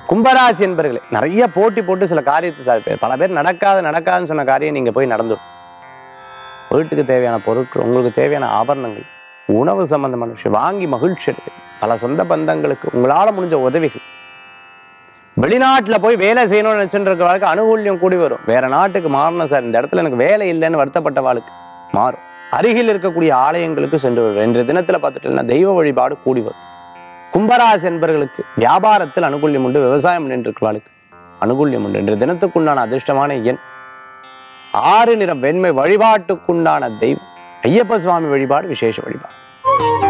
கும்பராசி என்பர்களே நிறைய போட்டி போட்டு சில காரியத்தை சாதிப்பார் பல பேர் நடக்காது நடக்காதுன்னு சொன்ன காரியம் நீங்க போய் நடந்துடும் வீட்டுக்கு தேவையான பொருட்கள் உங்களுக்கு தேவையான ஆபரணங்கள் உணவு சம்பந்தமான விஷயம் வாங்கி மகிழ்ச்சி அடைவீங்க. பல சொந்த பந்தங்களுக்கு உங்களால முடிஞ்ச உதவிகள் வெளிநாட்டுல போய் வேலை செய்யணும்னு நினைச்சுட்டு இருக்க வாழ்க்கை அனுகூல்யம் கூடி வரும் வேற நாட்டுக்கு மாறணும் சார் இந்த இடத்துல எனக்கு வேலை இல்லைன்னு வருத்தப்பட்ட வாழ்க்கை மாறும் அருகில் இருக்கக்கூடிய ஆலயங்களுக்கு சென்று வருவேன் இன்றைய தினத்துல பார்த்துட்டீங்கன்னா தெய்வ வழிபாடு கூடி வரும் கும்பராசி என்பவர்களுக்கு வியாபாரத்தில் அனுகூல்யம் உண்டு விவசாயம் பண்ணிட்டு இருக்கிறவர்களுக்கு அனுகூல்யம் உண்டு இன்றைய தினத்துக்குண்டான அதிர்ஷ்டமான எண் ஆறு நிறம் வெண்மை வழிபாட்டுக்குண்டான தெய்வம் ஐயப்ப சுவாமி வழிபாடு விசேஷ வழிபாடு